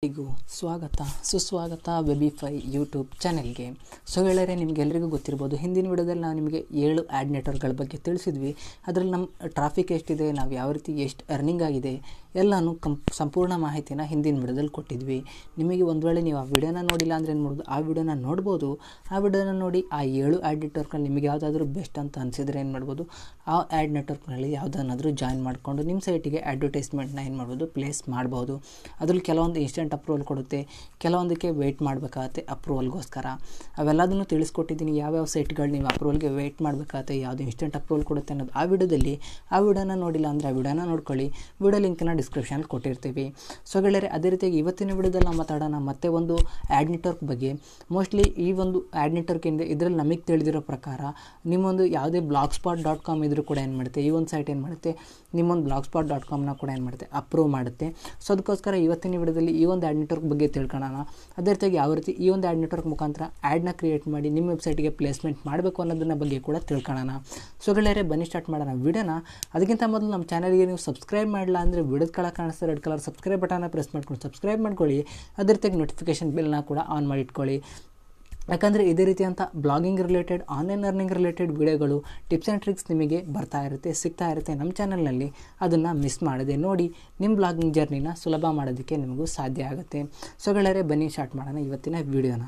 ಎಲ್ಲರಿಗೂ ಸ್ವಾಗತ ಸುಸ್ವಾಗತ ವೆಬಿಫೈ ಯೂಟ್ಯೂಬ್ ಚಾನೆಲ್ಗೆ ಸೊ ಗೆಳೆಯರೆ ನಿಮಗೆಲ್ಲರಿಗೂ ಗೊತ್ತಿರ್ಬೋದು ಹಿಂದಿನ ವಿಡಿಯೋದಲ್ಲಿ ನಾವು ನಿಮಗೆ ಏಳು ಆ್ಯಡ್ ನೆಟ್ವರ್ಕ್ಗಳ ಬಗ್ಗೆ ತಿಳಿಸಿದ್ವಿ ಅದರಲ್ಲಿ ನಮ್ಮ ಟ್ರಾಫಿಕ್ ಎಷ್ಟಿದೆ ನಾವು ಯಾವ ರೀತಿ ಎಷ್ಟು ಅರ್ನಿಂಗ್ ಆಗಿದೆ ಎಲ್ಲನೂ ಕಂ ಸಂಪೂರ್ಣ ಮಾಹಿತಿನ ಹಿಂದಿನ ವಿಡಿಯೋದಲ್ಲಿ ಕೊಟ್ಟಿದ್ವಿ ನಿಮಗೆ ಒಂದು ವೇಳೆ ನೀವು ಆ ವಿಡಿಯೋನ ನೋಡಿಲ್ಲ ಅಂದರೆ ಏನು ಮಾಡೋದು ಆ ವಿಡಿಯೋನ ನೋಡ್ಬೋದು ಆ ವಿಡಿಯೋನ ನೋಡಿ ಆ ಏಳು ಆ್ಯಡ್ ನೆಟ್ವರ್ಕ್ನಲ್ಲಿ ನಿಮಗೆ ಯಾವುದಾದ್ರೂ ಬೆಸ್ಟ್ ಅಂತ ಅನಿಸಿದ್ರೆ ಏನು ಮಾಡ್ಬೋದು ಆ ಆ್ಯಡ್ ನೆಟ್ವರ್ಕ್ನಲ್ಲಿ ಯಾವುದನ್ನಾದರೂ ಜಾಯಿನ್ ಮಾಡಿಕೊಂಡು ನಿಮ್ಮ ಸೈಟಿಗೆ ಅಡ್ವರ್ಟೈಸ್ಮೆಂಟ್ನ ಏನು ಮಾಡ್ಬೋದು ಪ್ಲೇಸ್ ಮಾಡ್ಬೋದು ಅದರಲ್ಲಿ ಕೆಲವೊಂದು ಇನ್ಸ್ಟೆಂಟ್ ಅಪ್ರೂವಲ್ ಕೊಡುತ್ತೆ ಕೆಲವೊಂದಕ್ಕೆ ವೆಯ್ಟ್ ಮಾಡಬೇಕಾಗತ್ತೆ ಅಪ್ರೂವಲ್ಗೋಸ್ಕರ ಅವೆಲ್ಲದನ್ನು ತಿಳಿಸ್ಕೊಟ್ಟಿದ್ದೀನಿ ಯಾವ್ಯಾವ ಸೈಟ್ಗಳು ನೀವು ಅಪ್ರೂವಲ್ಗೆ ವೆಯ್ಟ್ ಮಾಡಬೇಕಾಗತ್ತೆ ಯಾವುದು ಇನ್ಸ್ಟೆಂಟ್ ಅಪ್ರೂವಲ್ ಕೊಡುತ್ತೆ ಅನ್ನೋದು ಆ ವಿಡಿಯೋದಲ್ಲಿ ಆ ವಿಡಿಯೋನ ನೋಡಿಲ್ಲ ಅಂದರೆ ಆ ವಿಡಿಯೋನ ನೋಡ್ಕೊಳ್ಳಿ ವಿಡಿಯೋ ಲಿಂಕ್ನ ಡಿಸ್ಕ್ರಿಪ್ಷನಲ್ಲಿ ಕೊಟ್ಟಿರ್ತೀವಿ ಸೊ ಗೆಳೆಯರೆ ಅದೇ ರೀತಿಯಾಗಿ ಇವತ್ತಿನ ವಿಡಿಯೋದಲ್ಲಿ ನಾವು ಮಾತಾಡೋಣ ಮತ್ತೆ ಒಂದು ಆ್ಯಡ್ ನೆಟ್ವರ್ಕ್ ಬಗ್ಗೆ ಮೋಸ್ಟ್ಲಿ ಈ ಒಂದು ಆ್ಯಡ್ ನೆಟ್ವರ್ಕ್ ಇಂದ ಇದರಲ್ಲಿ ನಮಗೆ ತಿಳಿದಿರೋ ಪ್ರಕಾರ ನಿಮ್ಮೊಂದು ಯಾವುದೇ ಬ್ಲಾಗ್ ಸ್ಪಾಟ್ ಡಾಟ್ ಕಾಮ್ ಇದ್ರೂ ಕೂಡ ಏನು ಮಾಡುತ್ತೆ ಈ ಒಂದು ಸೈಟ್ ಏನು ಮಾಡುತ್ತೆ ನಿಮ್ಮೊಂದು ಬ್ಲಾಗ್ ಸ್ಪಾಟ್ ಡಾಟ್ ಕಾಮ್ನ ಕೂಡ ಏನು ಮಾಡುತ್ತೆ ಅಪ್ರೂವ್ ಮಾಡುತ್ತೆ ಸೊ ಅದಕ್ಕೋಸ್ಕರ ಇವತ್ತಿನ ವಿಡಿಯೋದಲ್ಲಿ ಈ ಒಂದು ಆ್ಯಡ್ ನೆಟ್ವರ್ಕ್ ಬಗ್ಗೆ ತಿಳ್ಕೊಳ್ಳೋಣ ಅದೇ ರೀತಿಯಾಗಿ ಯಾವ ರೀತಿ ಈ ಒಂದು ಆ್ಯಡ್ ನೆಟ್ವರ್ಕ್ ಮುಖಾಂತರ ಆ್ಯಡ್ನ ಕ್ರಿಯೇಟ್ ಮಾಡಿ ನಿಮ್ಮ ವೆಬ್ಸೈಟ್ಗೆ ಪ್ಲೇಸ್ಮೆಂಟ್ ಮಾಡಬೇಕು ಅನ್ನೋದನ್ನ ಬಗ್ಗೆ ಕೂಡ ತಿಳ್ಕೊಳ್ಳೋಣ ಸೊ ಗೆಳೆಯರೆ ಬನ್ನಿ ಸ್ಟಾರ್ಟ್ ಮಾಡೋಣ ವಿಡಿಯೋನ ಅದಕ್ಕಿಂತ ಮೊದಲು ನಮ್ಮ ಚಾನಲ್ಗೆ ನೀವು ಸಬ್ಸ್ಕ್ರೈಬ್ ಮಾಡಿಲ್ಲ ಅಂದರೆ ವಿಡಿಯೋದ ಕೆಳಗೆ ಕಾಣಿಸ್ತಾ ರೆಡ್ ಕಲರ್ ಸಬ್ಸ್ಕ್ರೈಬ್ ಬಟನ್ನ ಪ್ರೆಸ್ ಮಾಡ್ಕೊಂಡು ಸಬ್ಸ್ಕ್ರೈಬ್ ಮಾಡ್ಕೊಳ್ಳಿ ಅದೇ ರೀತಿಯಾಗಿ ನೋಟಿಫಿಕೇಷನ್ ಬಿಲ್ನ ಕೂಡ ಆನ್ ಮಾಡಿ ಇಟ್ಕೊಳ್ಳಿ ಯಾಕಂದರೆ ಇದೇ ರೀತಿಯಂಥ blogging related online earning related ವಿಡಿಯೋಗಳು ಟಿಪ್ಸ್ ಆ್ಯಂಡ್ ಟ್ರಿಕ್ಸ್ ನಿಮಗೆ ಬರ್ತಾ ಇರುತ್ತೆ ಸಿಗ್ತಾ ಇರುತ್ತೆ ನಮ್ಮ ಚಾನಲ್ನಲ್ಲಿ ಅದನ್ನು ಮಿಸ್ ಮಾಡದೆ ನೋಡಿ ನಿಮ್ಮ ಬ್ಲಾಗಿಂಗ್ ಜರ್ನಿನ ಸುಲಭ ಮಾಡೋದಕ್ಕೆ ನಿಮಗೂ ಸಾಧ್ಯ ಆಗುತ್ತೆ ಸೊ ಗೆಳೆಯರೆ ಬನ್ನಿ ಸ್ಟಾರ್ಟ್ ಮಾಡೋಣ ಇವತ್ತಿನ ವಿಡಿಯೋನ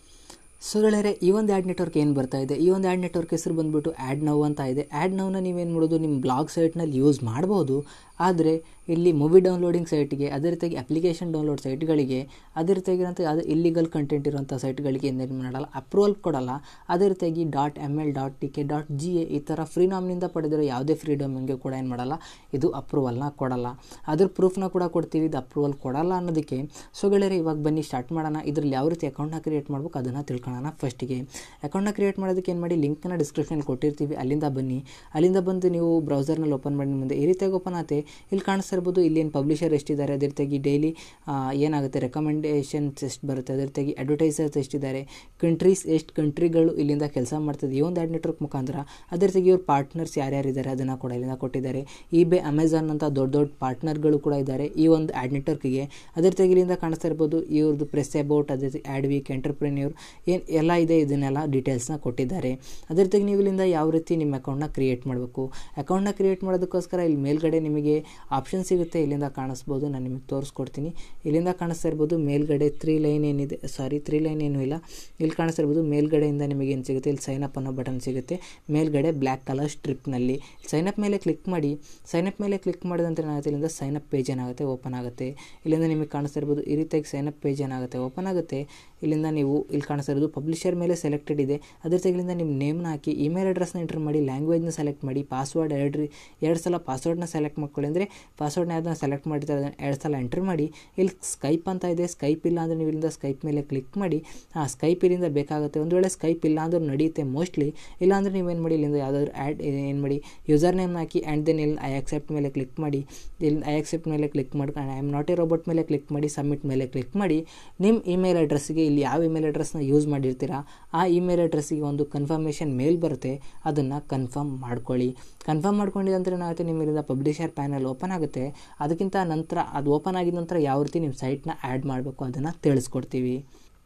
ಸೊ ಗೆಳೆಯರೆ ಈ ಒಂದು ಆ್ಯಡ್ ನೆಟ್ವರ್ಕ್ ಏನು ಬರ್ತಾ ಇದೆ ಈ ಒಂದು ಆ್ಯಡ್ ನೆಟ್ವರ್ಕ್ ಹೆಸರು ಬಂದುಬಿಟ್ಟು ಆ್ಯಡ್ ನೌ ಅಂತ ಇದೆ ಆ್ಯಡ್ ನೌನ ನೀವೇನು ಮಾಡೋದು ನಿಮ್ಮ ಬ್ಲಾಗ್ ಸೈಟ್ನಲ್ಲಿ ಯೂಸ್ ಮಾಡ್ಬೋದು ಆದರೆ ಇಲ್ಲಿ ಮೂವಿ ಡೌನ್ಲೋಡಿಂಗ್ ಸೈಟ್ಗೆ ಅದೇ ರೀತಿಯಾಗಿ ಅಪ್ಲಿಕೇಶನ್ ಡೌನ್ಲೋಡ್ ಸೈಟ್ಗಳಿಗೆ ಅದೇ ರೀತಿಯಾಗಿರೋಂಥ ಯಾವುದೇ ಇಲ್ಲಿಗಲ್ ಕಂಟೆಂಟ್ ಇರುವಂಥ ಸೈಟ್ಗಳಿಗೆ ಏನು ಮಾಡಲ್ಲ ಅಪ್ರೂವಲ್ ಕೊಡಲ್ಲ ಅದೇ ರೀತಿಯಾಗಿ dot M L dot T K dot G A ಈ ಥರ ಫ್ರೀ ನಾಮ್ನಿಂದ ಪಡೆದಿರೋ ಯಾವುದೇ ಫ್ರೀ ಡೊಮೇನ್ಗೆ ಕೂಡ ಏನು ಮಾಡಲ್ಲ ಇದು ಅಪ್ರೂವಲ್ನ ಕೊಡಲ್ಲ ಅದ್ರ ಪ್ರೂಫ್ನ ಕೂಡ ಕೊಡ್ತೀವಿ ಇದು ಅಪ್ರೂವಲ್ ಕೊಡಲ್ಲ ಅನ್ನೋದಕ್ಕೆ ಸೊ ಗೆಳೆಯರೆ ಇವಾಗ ಬನ್ನಿ ಸ್ಟಾರ್ಟ್ ಮಾಡೋಣ ಇದರಲ್ಲಿ ಯಾವ ರೀತಿ ಅಕೌಂಟ್ನ ಕ್ರಿಯೇಟ್ ಮಾಡ್ಬೇಕು ಅದನ್ನು ತಿಳ್ಕೊಳ್ಳೋಣ ಫಸ್ಟಿಗೆ ಅಕೌಂಟ್ನ ಕ್ರಿಯೇಟ್ ಮಾಡೋದಕ್ಕೆ ಏನು ಮಾಡಿ ಲಿಂಕ್ನ ಡಿಸ್ಕ್ರಿಪ್ಷನ್ ಕೊಟ್ಟಿರ್ತೀವಿ ಅಲ್ಲಿಂದ ಬನ್ನಿ ಅಲ್ಲಿಂದ ಬಂದು ನೀವು ಬ್ರೌಸರ್ನಲ್ಲಿ ಓಪನ್ ಮಾಡಿ ಮುಂದೆ ಈ ರೀತಿಯಾಗಿ ಓಪನ್ ಆಗುತ್ತೆ ಇಲ್ಲಿ ಕಾಣಿಸ್ತಾ ಇರ್ಬೋದು ಇಲ್ಲಿ ಏನು ಪಬ್ಲಿಷರ್ ಎಷ್ಟಿದ್ದಾರೆ ಅದೇ ರೀತಿಯಾಗಿ ಡೈಲಿ ಏನಾಗುತ್ತೆ ರೆಕಮೆಂಡೇಷನ್ಸ್ ಎಷ್ಟು ಬರುತ್ತೆ ಅದೇ ರೀತಿಯಾಗಿ ಅಡ್ವರ್ಟೈಸರ್ಸ್ ಎಷ್ಟಿದ್ದಾರೆ ಕಂಟ್ರೀಸ್ ಎಷ್ಟು ಕಂಟ್ರಿಗಳು ಇಲ್ಲಿಂದ ಕೆಲಸ ಮಾಡ್ತದೆ ಈ ಒಂದು ಆ್ಯಡ್ ನೆಟ್ವರ್ಕ್ ಮುಖಾಂತರ ಅದೇ ರೀತಿಯಾಗಿ ಇವ್ರ ಪಾರ್ಟ್ನರ್ಸ್ ಯಾರ್ಯಾರಿದ್ದಾರೆ ಅದನ್ನು ಕೂಡ ಇಲ್ಲಿಂದ ಕೊಟ್ಟಿದ್ದಾರೆ ಈ ಬೇ ಅಮೆಝಾನ್ ಅಂತ ದೊಡ್ಡ ದೊಡ್ಡ ಪಾರ್ಟ್ನರ್ಗಳು ಕೂಡ ಇದ್ದಾರೆ ಈ ಒಂದು ಆ್ಯಡ್ ನೆಟ್ವರ್ಕಿಗೆ ಅದೇ ರೀತಿಯಾಗಿ ಇಲ್ಲಿಂದ ಕಾಣಿಸ್ತಾ ಇರ್ಬೋದು ಇವ್ರದ್ದು ಪ್ರೆಸ್ ಅಬೌಟ್ ಅದೇ ರೀತಿ ಆ್ಯಡ್ ವೀಕ್ ಎಂಟರ್ಪ್ರಿನ್ಯೂರ್ ಏನು ಎಲ್ಲ ಇದೆ ಇದನ್ನೆಲ್ಲ ಡೀಟೇಲ್ಸ್ನ ಕೊಟ್ಟಿದ್ದಾರೆ ಅದೇ ರೀತಿಯಾಗಿ ನೀವು ಇಲ್ಲಿಂದ ಯಾವ ರೀತಿ ನಿಮ್ಮ ಅಕೌಂಟ್ನ ಕ್ರಿಯೇಟ್ ಮಾಡಬೇಕು ಅಕೌಂಟ್ನ ಕ್ರಿಯೇಟ್ ಮಾಡೋದಕ್ಕೋಸ್ಕರ ಇಲ್ಲಿ ಮೇಲ್ಗಡೆ ನಿಮಗೆ ಆಪ್ಷನ್ ಸಿಗುತ್ತೆ ಇಲ್ಲಿಂದ ಕಾಣಿಸ್ಬೋದು ನಾನು ನಿಮಗೆ ತೋರಿಸ್ಕೊಡ್ತೀನಿ ಇಲ್ಲಿಂದ ಕಾಣಿಸ್ತಾ ಇರ್ಬೋದು ಮೇಲ್ಗಡೆ ತ್ರೀ ಲೈನ್ ಏನಿದೆ ಸಾರಿ ತ್ರೀ ಲೈನ್ ಏನೂ ಇಲ್ಲ ಇಲ್ಲಿ ಕಾಣಿಸ್ತಾ ಇರ್ಬೋದು ಮೇಲ್ಗಡೆಯಿಂದ ನಿಮಗೆ ಏನು ಸಿಗುತ್ತೆ ಇಲ್ಲಿ ಸೈನ್ ಅಪ್ ಅನ್ನೋ ಬಟನ್ ಸಿಗುತ್ತೆ ಮೇಲ್ಗಡೆ ಬ್ಲ್ಯಾಕ್ ಕಲರ್ ಸ್ಟ್ರಿಪ್ನಲ್ಲಿ ಸೈನ್ ಅಪ್ ಮೇಲೆ ಕ್ಲಿಕ್ ಮಾಡಿ ಸೈನ್ ಅಪ್ ಮೇಲೆ ಕ್ಲಿಕ್ ಮಾಡಿದಂತೆ ಏನಾಗುತ್ತೆ ಇಲ್ಲಿಂದ ಸೈನ್ ಅಪ್ ಪೇಜ್ ಏನಾಗುತ್ತೆ ಓಪನ್ ಆಗುತ್ತೆ ಇಲ್ಲಿಂದ ನಿಮಗೆ ಕಾಣಿಸ್ತಾ ಇರ್ಬೋದು ಈ ರೀತಿಯಾಗಿ ಸೈನ್ ಅಪ್ ಪೇಜ್ ಏನಾಗುತ್ತೆ ಓಪನ್ ಆಗುತ್ತೆ ಇಲ್ಲಿಂದ ನೀವು ಇಲ್ಲಿ ಕಾಣಿಸ್ತಾ ಇರೋದು ಪಬ್ಲಿಷರ್ ಮೇಲೆ ಸೆಲೆಕ್ಟೆಡ್ ಇದೆ ಅದೇ ರೀತಿಯಾಗಿ ನಿಮ್ಮ ನೇಮ್ನ ಹಾಕಿ ಇಮೇಲ್ ಅಡ್ರೆಸ್ನ ಎಂಟರ್ ಮಾಡಿ ಲ್ಯಾಂಗ್ವೇಜ್ನ ಸೆಲೆಕ್ಟ್ ಮಾಡಿ ಪಾಸ್ವರ್ಡ್ ಎರಡು ಎರಡು ಸಲ ಪಾಸ್ವರ್ಡ್ನ ಸೆಲೆಕ್ಟ್ ಮಾಡ್ಕೊಳ್ಳಿ ಅಂದರೆ ಪಾಸ್ವರ್ಡ್ನ ಯಾವ್ದನ್ನ ಸೆಲೆಕ್ಟ್ ಮಾಡಿರ್ತಾರೆ ಅದನ್ನು ಎರಡು ಸಲ ಎಂಟರ್ ಮಾಡಿ ಇಲ್ಲಿ ಸ್ಕೈಪ್ ಅಂತ ಇದೆ ಸ್ಕೈಪ್ ಇಲ್ಲ ಅಂದರೆ ನೀವು ಇಲ್ಲಿಂದ ಸ್ಕೈಪ್ ಮೇಲೆ ಕ್ಲಿಕ್ ಮಾಡಿ ಆ ಸ್ಕೈಪ್ ಇಲ್ಲಿಂದ ಬೇಕಾಗುತ್ತೆ ಒಂದು ವೇಳೆ ಸ್ಕೈಪ್ ಇಲ್ಲ ಅಂದ್ರೂ ನಡೆಯುತ್ತೆ ಮೋಸ್ಟ್ಲಿ ಇಲ್ಲಾಂದರೆ ನೀವೇನು ಮಾಡಿ ಇಲ್ಲಿಂದ ಯಾವುದಾದ್ರು ಆ್ಯಡ್ ಏನು ಮಾಡಿ ಯೂಸರ್ ನೇಮ್ನ ಹಾಕಿ ಆ್ಯಂಡ್ ದೆನ್ ಇಲ್ಲಿ ಐ ಆಕ್ಸೆಪ್ಟ್ ಮೇಲೆ ಕ್ಲಿಕ್ ಮಾಡಿ ಇಲ್ಲಿ ಐ ಆಕ್ಸೆಪ್ಟ್ ಮೇಲೆ ಕ್ಲಿಕ್ ಮಾಡ್ಕೊಂಡು I am not a robot ಮೇಲೆ ಕ್ಲಿಕ್ ಮಾಡಿ ಸಬ್ಮಿಟ್ ಮೇಲೆ ಕ್ಲಿಕ್ ಮಾಡಿ ನಿಮ್ಮ ಇಮೇಲ್ ಅಡ್ರೆಸ್ಸಿಗೆ ಇಲ್ಲಿ ಯಾವ ಇಮೇಲ್ ಅಡ್ರೆಸ್ನ ಯೂಸ್ ಮಾಡಿರ್ತೀರಾ ಆ ಇಮೇಲ್ ಅಡ್ರೆಸ್ಸಿಗೆ ಒಂದು ಕನ್ಫರ್ಮೇಷನ್ ಮೇಲ್ ಬರುತ್ತೆ ಅದನ್ನು ಕನ್ಫರ್ಮ್ ಮಾಡ್ಕೊಳ್ಳಿ ಕನ್ಫರ್ಮ್ ಮಾಡ್ಕೊಂಡಿದ್ದ ನಂತರ ಏನಾಗುತ್ತೆ ನಿಮ್ಮಿಂದ ಪಬ್ಲಿಷರ್ ಪ್ಯಾನಲ್ ಓಪನ್ ಆಗುತ್ತೆ ಅದಕ್ಕಿಂತ ನಂತರ ಅದು ಓಪನ್ ಆಗಿದ ನಂತರ ಯಾವ ರೀತಿ ನಿಮ್ಮ ಸೈಟ್ನ ಆ್ಯಡ್ ಮಾಡಬೇಕು ಅದನ್ನು ತಿಳಿಸ್ಕೊಡ್ತೀವಿ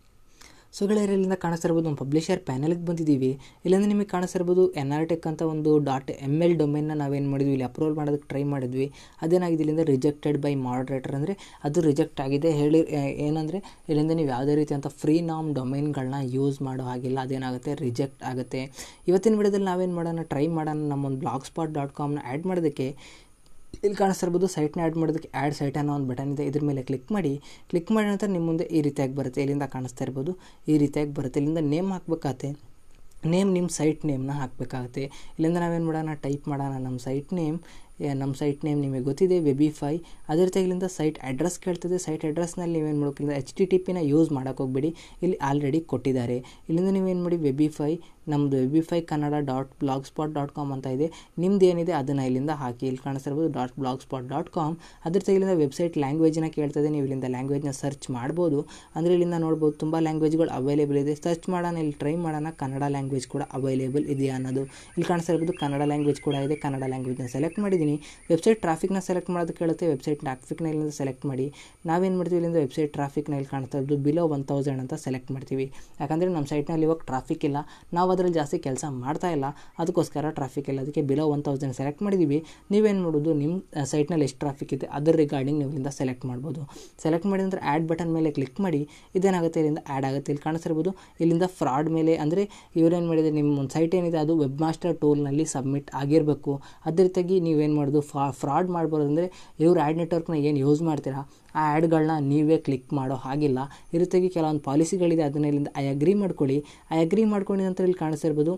ಸೊ ಗೆಳೆಯರೆ ಇಲ್ಲಿಂದ ಕಾಣಿಸ್ತಾ ಇರ್ಬೋದು ಒಂದು ಪಬ್ಲಿಷರ್ ಪ್ಯಾನಲ್ಗೆ ಬಂದಿದ್ದೀವಿ ಇಲ್ಲಾಂದ್ರೆ ನಿಮಗೆ ಕಾಣಿಸ್ತಾ ಇರ್ಬೋದು ಎನ್ ಆರ್ ಟೆಕ್ ಅಂತ ಒಂದು ಡಾಟ್ ಎಮ್ ಎಲ್ ಡೊಮೇನ್ನ ನಾವೇನು ಮಾಡಿದ್ವಿ ಇಲ್ಲಿ ಅಪ್ರೂವಲ್ ಮಾಡೋದಕ್ಕೆ ಟ್ರೈ ಮಾಡಿದ್ವಿ ಅದೇನಾಗಿದೆ ಇಲ್ಲಿಂದ ರಿಜೆಕ್ಟೆಡ್ ಬೈ ಮಾಡ್ರೇಟರ್ ಅಂದರೆ ಅದು ರಿಜೆಕ್ಟ್ ಆಗಿದೆ ಹೇಳಿ ಏನಂದರೆ ಇಲ್ಲಿಂದ ನೀವು ಯಾವುದೇ ರೀತಿಯಂಥ ಫ್ರೀ ನಾಮ್ ಡೊಮೈನ್ಗಳನ್ನ ಯೂಸ್ ಮಾಡೋ ಹಾಗಿಲ್ಲ ಅದೇನಾಗುತ್ತೆ ರಿಜೆಕ್ಟ್ ಆಗುತ್ತೆ ಇವತ್ತಿನ ವಿಡಿಯೋದಲ್ಲಿ ನಾವೇನು ಮಾಡೋಣ ಟ್ರೈ ಮಾಡೋಣ ನಮ್ಮೊಂದು ಬ್ಲಾಗ್ ಸ್ಪಾಟ್ ಡಾಟ್ ಕಾಮ್ನ ಆ್ಯಡ್ ಮಾಡೋದಕ್ಕೆ ಇಲ್ಲಿ ಕಾಣಿಸ್ತಾ ಇರ್ಬೋದು ಸೈಟ್ನ ಆ್ಯಡ್ ಮಾಡೋದಕ್ಕೆ ಆ್ಯಡ್ ಸೈಟ್ ಅನ್ನೋ ಒಂದು ಬಟನ್ ಇದೆ ಇದ್ರ ಮೇಲೆ ಕ್ಲಿಕ್ ಮಾಡಿ ಕ್ಲಿಕ್ ಮಾಡಿದ ನಂತರ ನಿಮ್ಮ ಮುಂದೆ ಈ ರೀತಿಯಾಗಿ ಬರುತ್ತೆ ಇಲ್ಲಿಂದ ಕಾಣಿಸ್ತಾ ಇರ್ಬೋದು ಈ ರೀತಿಯಾಗಿ ಬರುತ್ತೆ ಇಲ್ಲಿಂದ ನೇಮ್ ಹಾಕ್ಬೇಕಾಗತ್ತೆ ನೇಮ್ ನಿಮ್ಮ ಸೈಟ್ ನೇಮ್ನ ಹಾಕಬೇಕಾಗುತ್ತೆ ಇಲ್ಲಿಂದ ನಾವೇನು ಮಾಡೋಣ ಟೈಪ್ ಮಾಡೋಣ ನಮ್ಮ ಸೈಟ್ ನೇಮ್ ನಮ್ಮ ಸೈಟ್ ನೇಮ್ ನಿಮಗೆ ಗೊತ್ತಿದೆ ವೆಬಿಫೈ ಅದೇ ರೀತಿಯಾಗಿಲಿಂದ ಸೈಟ್ ಅಡ್ರೆಸ್ ಕೇಳ್ತದೆ ಸೈಟ್ ಅಡ್ರೆಸ್ನಲ್ಲಿ ನೀವೇನು ಮಾಡೋಕ್ಕಿಂದ ಎಚ್ ಟಿ ಟಿ ಪಿನ ಯೂಸ್ ಮಾಡೋಕೆ ಹೋಗ್ಬೇಡಿ ಇಲ್ಲಿ ಆಲ್ರೆಡಿ ಕೊಟ್ಟಿದ್ದಾರೆ ಇಲ್ಲಿಂದ ನೀವೇನು ಮಾಡಿ ವೆಬಿಫೈ ನಮ್ಮದು Webify Kannada dot blog spot dot com ಅಂತ ಇದೆ ನಿಮ್ದು ಏನಿದೆ ಅದನ್ನು ಇಲ್ಲಿಂದ ಹಾಕಿ ಇಲ್ಲಿ ಕಾಣಿಸ್ತಿರ್ಬೋದು dot blog spot dot com ಅದ್ರ ತೆಗಿಲಿಂದ ವೆಬ್ಸೈಟ್ ಲ್ಯಾಂಗ್ವೇಜ್ನ ಕೇಳ್ತದೆ ನೀವು ಇಲ್ಲಿಂದ ಲ್ಯಾಂಗ್ವೇಜ್ನ ಸರ್ಚ್ ಮಾಡ್ಬೋದು ಅಂದರೆ ಇಲ್ಲಿಂದ ನೋಡ್ಬೋದು ತುಂಬ ಲ್ಯಾಂಗ್ವೇಜ್ಗಳು ಅವೈಲೇಬಲ್ ಇದೆ ಸರ್ಚ್ ಮಾಡೋಣ ಇಲ್ಲಿ ಟ್ರೈ ಮಾಡೋಣ ಕನ್ನಡ ಲ್ಯಾಂಗ್ವೇಜ್ ಕೂಡ ಅವೈಲೇಬಲ್ ಇದೆಯಾ ಅನ್ನೋದು ಇಲ್ಲಿ ಕಾಣಿಸ್ತಾ ಇರ್ಬೋದು ಕನ್ನಡ ಲ್ಯಾಂಗ್ವೇಜ್ ಕೂಡ ಇದೆ ಕನ್ನಡ ಲ್ಯಾಂಗ್ವೇಜ್ನ ಸೆಲೆಕ್ಟ್ ಮಾಡಿದ್ದೀನಿ ಮಾಡಿದ್ದೀನಿ ವೆಬ್ಸೈಟ್ ಟ್ರಾಫಿಕ್ನ ಸೆಲೆಕ್ಟ್ ಮಾಡೋದಕ್ಕೆ ಹೇಳುತ್ತೆ ವೆಬ್ಸೈಟ್ ಟ್ರಾಫಿಕ್ನ ಇಲ್ಲಿಂದ ಸೆಲೆಕ್ಟ್ ಮಾಡಿ ನಾವೇನು ಮಾಡ್ತೀವಿ ಇಲ್ಲಿಂದ ವೆಬ್ಸೈಟ್ ಟ್ರಾಫಿಕ್ನ ಇಲ್ಲಿ ಕಾಣ್ತಾ ಇರೋದು ಬಿಲೋ ಒನ್ ತೌಸಂಡ್ ಅಂತ ಸೆಲೆಕ್ಟ್ ಮಾಡ್ತೀವಿ ಯಾಕಂದರೆ ನಮ್ಮ ಸೈಟ್ನಲ್ಲಿ ಇವಾಗ ಟ್ರಾಫಿಕ್ ಇಲ್ಲ ನಾವು ಅದರಲ್ಲಿ ಜಾಸ್ತಿ ಕೆಲಸ ಮಾಡ್ತಾ ಇಲ್ಲ ಅದಕ್ಕೋಸ್ಕರ ಟ್ರಾಫಿಕ್ ಇಲ್ಲ ಅದಕ್ಕೆ ಬಿಲೋ ಒನ್ ತೌಸಂಡ್ ಸೆಲೆಕ್ಟ್ ಮಾಡಿದ್ದೀವಿ ನೀವೇನು ಮಾಡೋದು ನಿಮ್ಮ ಸೈಟ್ನಲ್ಲಿ ಎಷ್ಟು ಟ್ರಾಫಿಕ್ ಇದೆ ಅದರ ರಿಗಾರ್ಡಿಂಗ್ ನೀವು ಇಲ್ಲಿಂದ ಸೆಲೆಕ್ಟ್ ಮಾಡ್ಬೋದು ಸೆಲೆಕ್ಟ್ ಮಾಡಿದ ನಂತರ ಆ್ಯಡ್ ಬಟನ್ ಮೇಲೆ ಕ್ಲಿಕ್ ಮಾಡಿ ಇದೇನಾಗುತ್ತೆ ಇಲ್ಲಿಂದ ಆ್ಯಡ್ ಆಗುತ್ತೆ ಇಲ್ಲಿ ಕಾಣಿಸಿರ್ಬೋದು ಇಲ್ಲಿಂದ ಫ್ರಾಡ್ ಮೇಲೆ ಅಂದರೆ ಇವರೇನು ಮಾಡಿದರೆ ನಿಮ್ಮ ಒಂದು ಸೈಟ್ ಏನಿದೆ ಅದು ವೆಬ್ ಮಾಸ್ಟರ್ ಟೂಲ್ನಲ್ಲಿ ಸಬ್ಮಿಟ್ ಆಗಿರಬೇಕು ಅದೇ ರೀತಿಯಾಗಿ ನೀವೇನು ಮಾಡೋದು ಫ್ರಾಡ್ ಮಾಡ್ಬೋದು ಅಂದರೆ ಇವ್ರು ಆ್ಯಡ್ ನೆಟ್ವರ್ಕ್ನ ಏನು ಯೂಸ್ ಮಾಡ್ತೀರಾ ಆ ಆ್ಯಡ್ಗಳನ್ನ ನೀವೇ ಕ್ಲಿಕ್ ಮಾಡೋ ಹಾಗಿಲ್ಲ ಈ ರೀತಿಯಾಗಿ ಕೆಲವೊಂದು ಪಾಲಿಸಿಗಳಿದೆ ಅದನ್ನ ಇಲ್ಲಿಂದ ಐ ಅಗ್ರಿ ಮಾಡ್ಕೊಳ್ಳಿ ಐ ಅಗ್ರಿ ಮಾಡ್ಕೊಂಡಿದ ನಂತರ ಇಲ್ಲಿ ಕಾಣಿಸ್ತಿರ್ಬೋದು